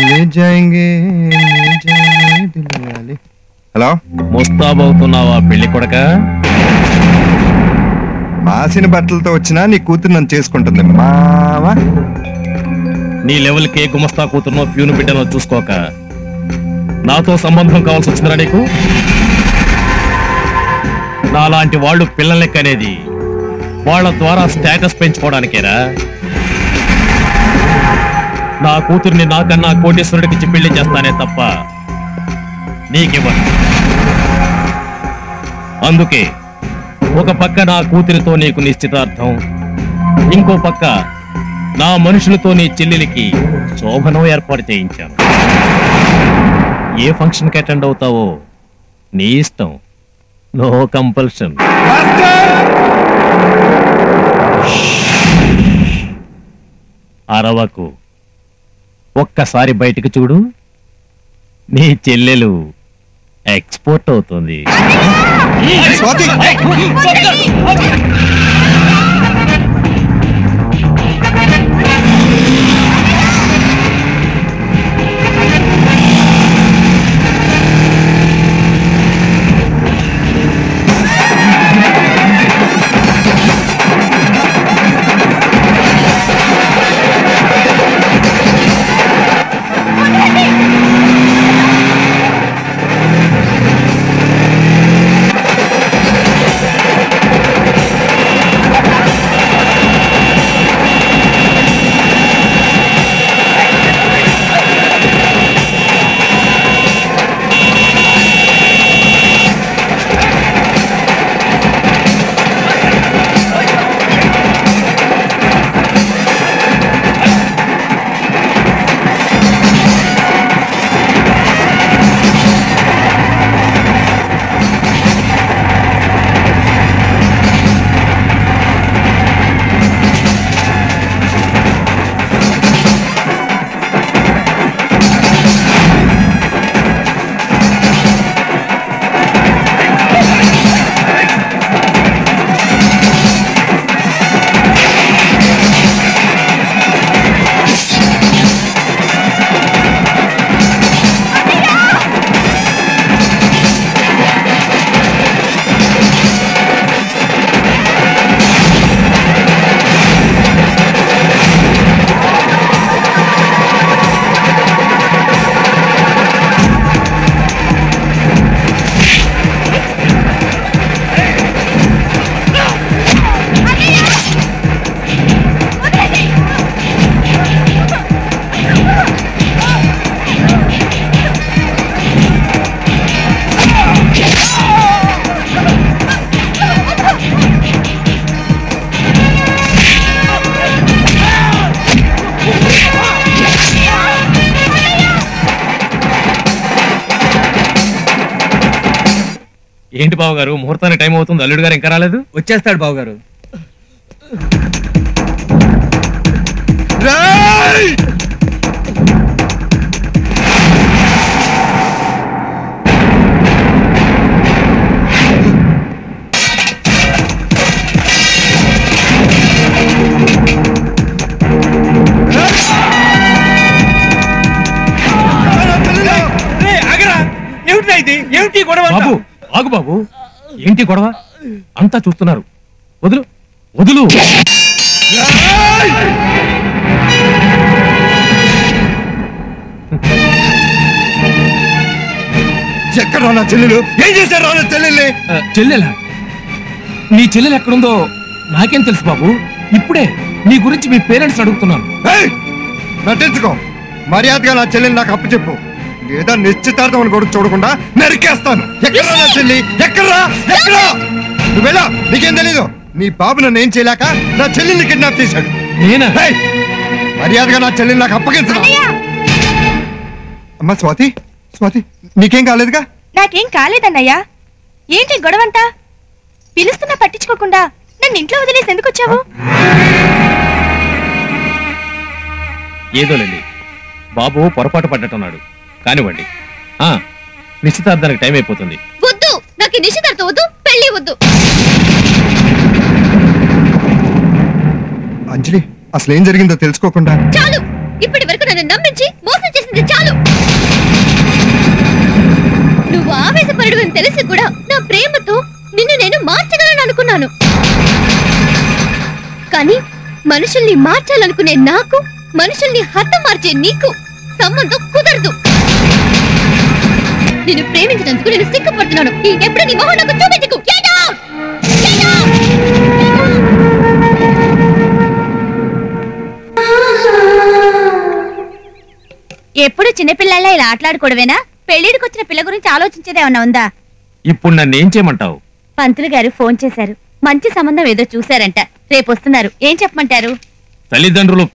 ले जाएंगे ले जाएंगे दिल वाले హలో ముస్తాబవుతున్నావా పెళ్లి కొడక మాసిన బట్టలతో వచ్చినా నీ కూతురు నన్ను చేసుకుంటుంది మావా నీ లెవెల్కి ఏ గుమస్తా కూతురునో ప్యూను బిడ్డనో చూసుకోక నాతో సంబంధం కావాల్సి వచ్చిందిరా నీకు నాలాంటి వాళ్ళు పిల్లల్ని కనేది వాళ్ళ ద్వారా స్టేటస్ పెంచుకోవడానికేరా నా కూతుర్ని నాకన్నా కోటేశ్వరుడికి ఇచ్చి పెళ్లి చేస్తానే తప్ప నీకివ్వను అందుకే ఒక పక్క నా కూతురితో నీకు నిశ్చితార్థం ఇంకో పక్క నా మనుషులతో నీ చెల్లెలికి శోభనం ఏర్పాటు చేయించాను ఏ ఫంక్షన్కి అటెండ్ అవుతావో నీ ఇష్టం నో కంపల్షన్ అరవకు ఒక్కసారి బయటికి చూడు నీ చెల్లెలు ఎక్స్పోర్ట్ అవుతుంది స్వాతి ఏంటి బావ గారు ముహూర్తానికి టైం అవుతుంది అల్లుడు గారు ఇంకా రాలేదు వచ్చేస్తాడు బావగారు రేయ్! ఏమిటి ఇది ఏమిటి ఈ గొడవ అంతా? బాబు ఆగు బాబు ఏంటి గొడవ అంతా చూస్తున్నారు వదులు వదులు ఎక్కడ నా చెల్లెలు ఏం చేశారు నా చెల్లెల్ని ఆ, చెల్లెలా నీ చెల్లెలు ఎక్కడుందో నాకేం తెలుసు బాబు ఇప్పుడే నీ గురించి మీ పేరెంట్స్ అడుగుతున్నాను ఏయ్! నటించుకో మర్యాదగా నా చెల్లెని నాకు అప్పు చెప్పు లేదా నిశ్చితార్థం అని కూడా చూడకుండా నరికేస్తాను ఎక్కడ్రా నా చెల్లి ఎక్కడ్రా ఎక్కడా నువ్వు వెళ్ళా నీకేం తెలీదు నీ బాబు నన్ను ఏం చేయలేక నా చెల్లిని కిడ్నాప్ చేశాడు నేనా ఏయ్! మర్యాదగా నా చెల్లిని నాకు అప్పగించరా అమ్మా స్వాతి స్వాతి నీకేం కాలేదుగా నాకేం కాలేదన్నయ్యా ఏంటి గొడవంతా పిలుస్తున్నా పట్టించుకోకుండా నన్ను ఇంట్లో వదిలేసి ఎందుకు వచ్చావు ఏదోలేండి బాబు పొరపాటు పడ్డట్టున్నాడు కానివ్వండి ఆ నిశ్చితార్థానికి టైం అయిపోతుంది వద్దు నాకు ఈ నిశ్చితార్థం వద్దు పెళ్లి వద్దు అంజలి అసలు ఏం జరిగిందో తెలుసుకోకుండా చాలు ఇప్పటి వరకు ఇంతవరకు నన్ను నమ్మించి మోసం చేసింది చాలు నువ్వు ఆవేశపరుడు అని తెలిసి కూడా నా ప్రేమతో నిన్ను నేను మార్చగలను అనుకున్నాను కానీ మనుషుల్ని మార్చాలనుకునే నాకు మనుషుల్ని హద్దు మార్చే నీకు సంబంధం కుదరదు నిన్ను ప్రేమించినందుకు నేను సిగ్గుపడుతున్నాను ఎప్పుడు నీ మొహం నాకు చూపించకు Get out! Get out! ఎప్పుడు చిన్నపిల్లల్లా ఇలా ఆటలాడుకోవడమేనా పెళ్లిడికి వచ్చిన పిల్ల గురించి ఆలోచించేదే ఏమన్నా ఉందా ఇప్పుడు నన్ను ఏం చేయమంటావు పంతులు గారు ఫోన్ చేశారు మంచి సంబంధం ఏదో చూశారంట రేపు వస్తున్నారు ఏం చెప్పమంటారు తల్లిదండ్రులు